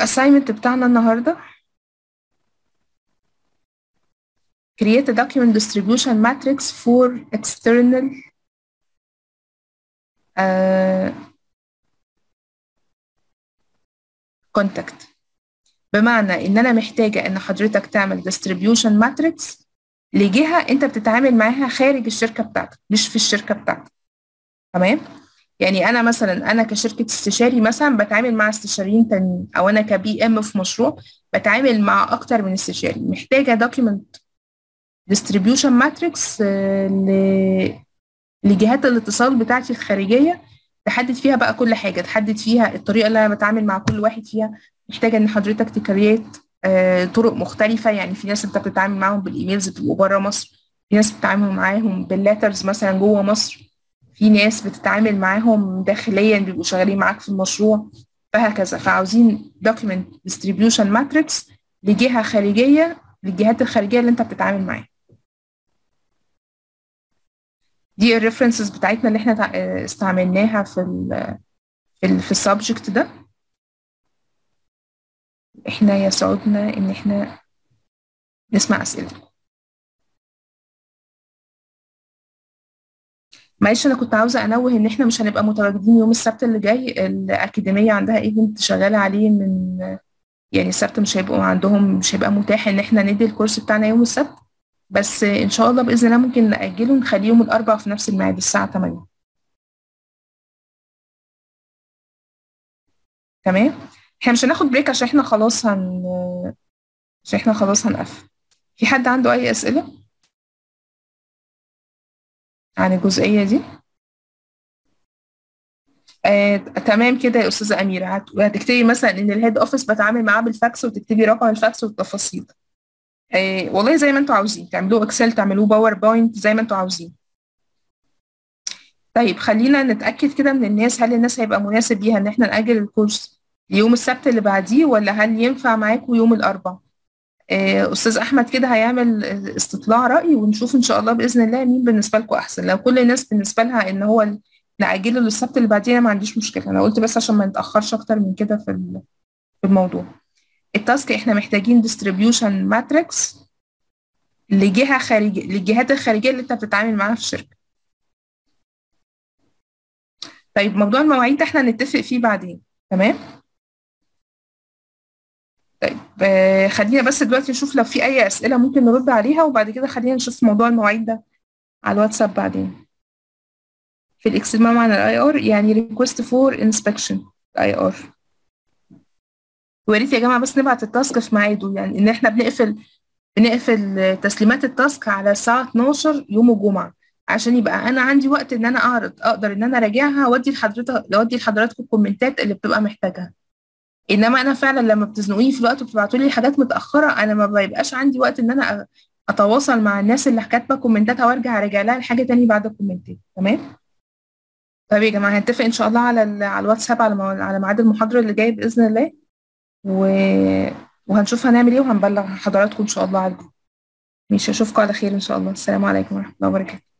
الأسايمنت بتاعنا النهاردة create a document distribution matrix for external uh, contact بمعنى ان انا محتاجة ان حضرتك تعمل distribution matrix لجهة انت بتتعامل معاها خارج الشركة بتاعتك مش في الشركة بتاعتك تمام يعني انا مثلا انا كشركة استشاري مثلا بتعامل مع استشاريين تانيين او انا كبي ام في مشروع بتعامل مع اكتر من استشاري محتاجة document distribution matrix ل... لجهات الاتصال بتاعتي الخارجية تحدد فيها بقى كل حاجة تحدد فيها الطريقة اللي أنا بتعامل مع كل واحد فيها محتاجة إن حضرتك تكريت آه طرق مختلفة يعني في ناس أنت بتتعامل معاهم بالإيميلز بتبقوا بره مصر في ناس بتتعامل معاهم باللاترز مثلا جوه مصر في ناس بتتعامل معاهم داخليا بيبقوا شغالين معاك في المشروع فهكذا فعاوزين document distribution matrix لجهة خارجية للجهات الخارجية اللي أنت بتتعامل معاها دي الريفرنسز بتاعتنا اللي احنا استعملناها في ال في ال في السبجكت ده احنا يسعدنا ان احنا نسمع اسئلتكم معلش انا كنت عاوزه انوه ان احنا مش هنبقى متواجدين يوم السبت اللي جاي الاكاديميه عندها ايفنت شغاله عليه من يعني السبت مش هيبقوا عندهم مش هيبقى متاح ان احنا ندي الكورس بتاعنا يوم السبت بس ان شاء الله باذن الله ممكن ناجله نخليه يوم الاربعاء في نفس الميعاد الساعه 8 تمام احنا مش هناخد بريك عشان احنا خلاص هن عشان احنا خلاص هنقفل في حد عنده اي اسئله عن الجزئيه دي آه، تمام كده يا استاذه اميره هتكتبي مثلا ان الهيد اوفيس بتعامل معاه بالفاكس وتكتبي رقم الفاكس والتفاصيل آه والله زي ما انتوا عاوزين تعملوه اكسل تعملوه باوربوينت زي ما انتوا عاوزين طيب خلينا نتاكد كده من الناس هل الناس هيبقى مناسب ليها ان احنا ناجل الكورس ليوم السبت اللي بعديه ولا هل ينفع معاكم يوم الاربعاء آه استاذ احمد كده هيعمل استطلاع راي ونشوف ان شاء الله باذن الله مين بالنسبه لكم احسن لو كل الناس بالنسبه لها ان هو ناجله للسبت اللي بعديه ما عنديش مشكله انا قلت بس عشان ما نتاخرش اكتر من كده في في الموضوع التاسك احنا محتاجين distribution matrix لجهة خارجية للجهات الخارجية اللي انت بتتعامل معاها في الشركة طيب موضوع المواعيد ده احنا نتفق فيه بعدين تمام طيب آه خلينا بس دلوقتي نشوف لو في اي اسئلة ممكن نرد عليها وبعد كده خلينا نشوف موضوع المواعيد ده على الواتساب بعدين في الاكسل ما معنى الاي ار يعني request for inspection اي ار ويا ريت يا جماعه بس نبعت التاسك في ميعاده يعني ان احنا بنقفل بنقفل تسليمات التاسك على الساعه 12 يوم الجمعه عشان يبقى انا عندي وقت ان انا اعرض اقدر ان انا اراجعها وادي لحضرتك اودي لحضراتكم الكومنتات اللي بتبقى محتاجها انما انا فعلا لما بتزنقوني في الوقت وبتبعتوا لي حاجات متاخره انا ما بيبقاش عندي وقت ان انا اتواصل مع الناس اللي كاتبه كومنتاتها وارجع اراجع لها الحاجه تاني بعد الكومنتات تمام طيب يا جماعه هنتفق ان شاء الله على على الواتساب على على ميعاد المحاضره اللي جاي باذن الله و... وهنشوف هنعمل ايه وهنبلغ حضراتكم ان شاء الله على الجروب ماشي اشوفكم على خير ان شاء الله السلام عليكم ورحمه الله وبركاته